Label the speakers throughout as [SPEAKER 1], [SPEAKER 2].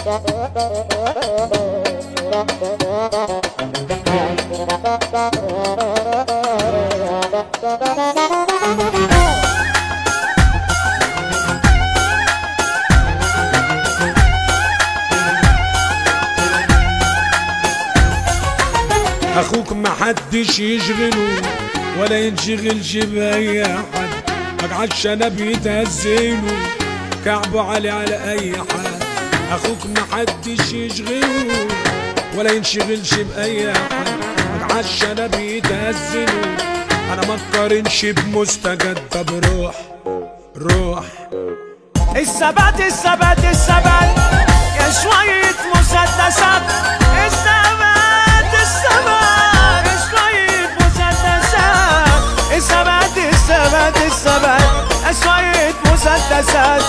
[SPEAKER 1] اخوك محدش يشغله ولا ينشغلش باي حد اقعد شنب يتهزله كعبه عالي على اي حد اخوك محدش يشغله ولا ينشغلش باي حد اقعد شنب يتهزله انا ما اقارنش بمستجد طب روح روح
[SPEAKER 2] الثبات الثبات الثبات يا شوية مسدسات الثبات الثبات يا شوية مسدسات الثبات الثبات الثبات يا شوية مسدسات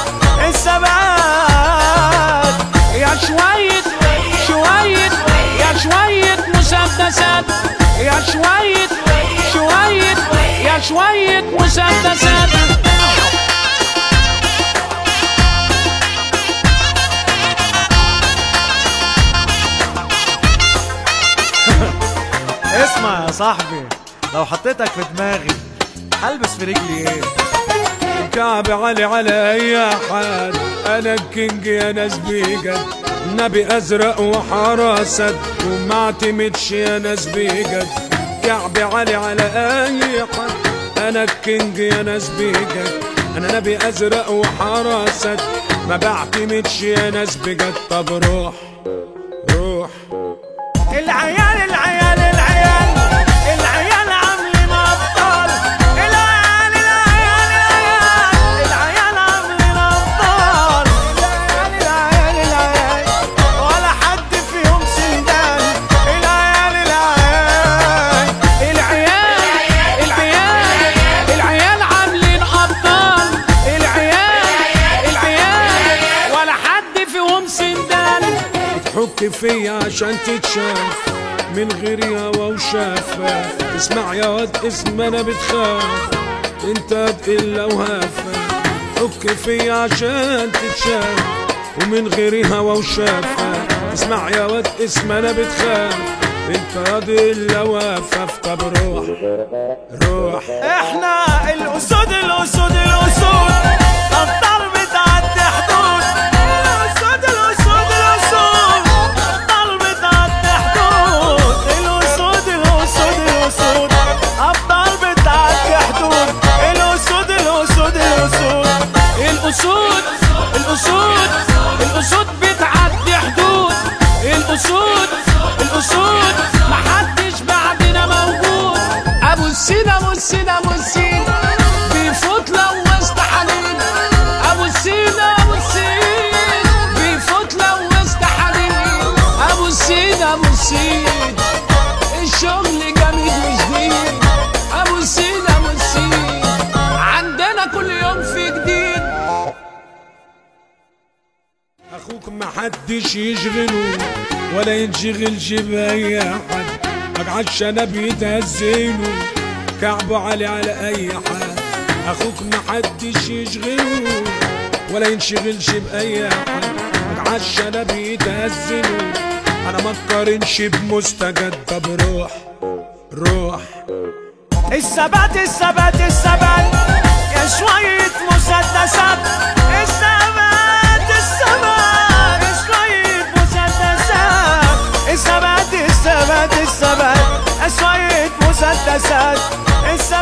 [SPEAKER 2] الثبات يا شوية شوية يا شوية مسدسات يا شوية شوية يا شوية مسدسات اسمع يا صاحبي لو حطيتك في دماغي هلبس في رجلي ايه
[SPEAKER 1] كعب علي على اي حد انا الكينج يا ناس بجد نبي ازرق وحراسد وما اعتمدش يا ناس بجد كعب علي على اي حد انا الكينج يا ناس بجد انا نبي ازرق وحراسد ما بعتمدش يا ناس بجد طب روح روح
[SPEAKER 2] العيال العيال العيال العيال عاملين ابطال العيال العيال العيال العيال عاملين ابطال العيال العيال العيال ولا حد فيهم سندان العيال العيال العيال العيال العيال عاملين ابطال العيال العيال ولا حد فيهم سندان
[SPEAKER 1] تحك فيا عشان تتشاف من غير يا وشافة اسمع يا واد اسم انا بتخاف انت الا وهافة حك فيا عشان تتشاف ومن غير هوا وشافة اسمع يا واد اسم انا بتخاف انت راضي الا وافف طب روح روح
[SPEAKER 2] احنا الاسود الاسود الاسود الضرب بتعدي حدود الاسود الاسود الاسود الضرب بتعدي حدود الاسود الاسود الاسود الضرب بتعدي حدود الاسود الاسود الاسود الاسود الاسود الاسود بتعدي حدود الاسود الاسود محدش بعدنا موجود ابو السين ابو السين ابو السين بيفوت لو وسط حنين ابو السين ابو السين بيفوت لو وسط حنين ابو السين ابو السين الشغل جميل وجديد ابو السين ابو السين عندنا كل يوم في جديد
[SPEAKER 1] اخوك محدش يشغله ولا ينشغلش باي حد اقعد شنب يتهزله كعبه عالي على اي حد اخوك محدش يشغله ولا ينشغلش باي حد اقعد شنب يتهزله انا ما اقارنش بمستجد طب روح روح
[SPEAKER 2] الثبات الثبات الثبات يا شوية مسدسات الثبات الثبات يا شوية مسدسات الثبات الثبات الثبات يا شوية مسدسات الثبات